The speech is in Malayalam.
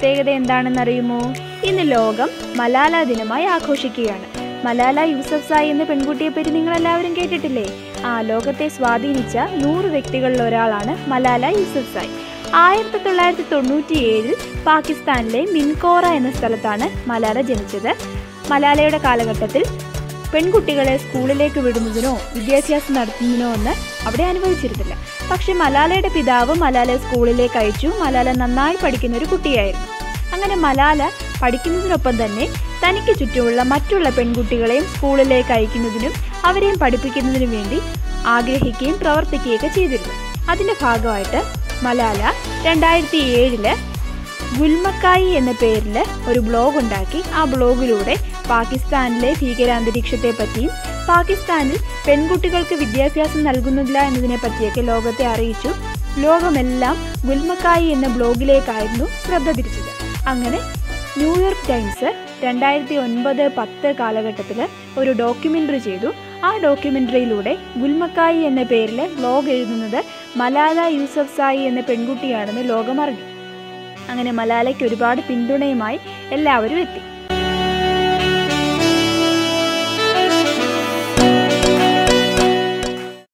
പ്രത്യേകത എന്താണെന്നറിയുമോ ഇന്ന് ലോകം മലാല ദിനമായി ആഘോഷിക്കുകയാണ് മലാല യൂസഫ് സായി എന്ന പെൺകുട്ടിയെ പറ്റി നിങ്ങൾ എല്ലാവരും കേട്ടിട്ടില്ലേ ആ ലോകത്തെ സ്വാധീനിച്ച നൂറ് വ്യക്തികളിൽ ഒരാളാണ് മലാല യൂസഫ് സായി ആയിരത്തി തൊള്ളായിരത്തി തൊണ്ണൂറ്റി ഏഴിൽ പാകിസ്ഥാനിലെ മിൻകോറ എന്ന സ്ഥലത്താണ് മലാല ജനിച്ചത് മലാലയുടെ കാലഘട്ടത്തിൽ പെൺകുട്ടികളെ സ്കൂളിലേക്ക് വിടുന്നതിനോ വിദ്യാഭ്യാസം നടത്തുന്നതിനോ ഒന്ന് അവിടെ അനുവദിച്ചിരുന്നില്ല പക്ഷെ മലാലയുടെ പിതാവ് മലാലയെ സ്കൂളിലേക്ക് അയച്ചു മലാല നന്നായി പഠിക്കുന്ന ഒരു കുട്ടിയായിരുന്നു അങ്ങനെ മലാല പഠിക്കുന്നതിനൊപ്പം തന്നെ തനിക്ക് ചുറ്റുമുള്ള മറ്റുള്ള പെൺകുട്ടികളെയും സ്കൂളിലേക്ക് അയക്കുന്നതിനും അവരെയും പഠിപ്പിക്കുന്നതിനും വേണ്ടി ആഗ്രഹിക്കുകയും പ്രവർത്തിക്കുകയൊക്കെ ചെയ്തിരുന്നു അതിൻ്റെ ഭാഗമായിട്ട് മലാല രണ്ടായിരത്തി ഏഴില് ഗുൽമക്കായി എന്ന പേരിൽ ഒരു ബ്ലോഗ് ഉണ്ടാക്കി ആ ബ്ലോഗിലൂടെ പാകിസ്ഥാനിലെ ഭീകരാന്തരീക്ഷത്തെ പറ്റിയും പാകിസ്ഥാനിൽ പെൺകുട്ടികൾക്ക് വിദ്യാഭ്യാസം നൽകുന്നില്ല എന്നതിനെ പറ്റിയൊക്കെ ലോകത്തെ അറിയിച്ചു ലോകമെല്ലാം ഗുൽമക്കായി എന്ന ബ്ലോഗിലേക്കായിരുന്നു ശ്രദ്ധ തിരിച്ചത് അങ്ങനെ ന്യൂയോർക്ക് ടൈംസ് രണ്ടായിരത്തി ഒൻപത് പത്ത് കാലഘട്ടത്തിൽ ഒരു ഡോക്യുമെൻ്ററി ചെയ്തു ആ ഡോക്യുമെൻ്ററിയിലൂടെ ഗുൽമക്കായി എന്ന പേരിൽ ബ്ലോഗ് എഴുതുന്നത് മലാല യൂസഫ് സായി എന്ന പെൺകുട്ടിയാണെന്ന് ലോകം അറിഞ്ഞു അങ്ങനെ മലാലയ്ക്ക് ഒരുപാട് പിന്തുണയുമായി എല്ലാവരും എത്തി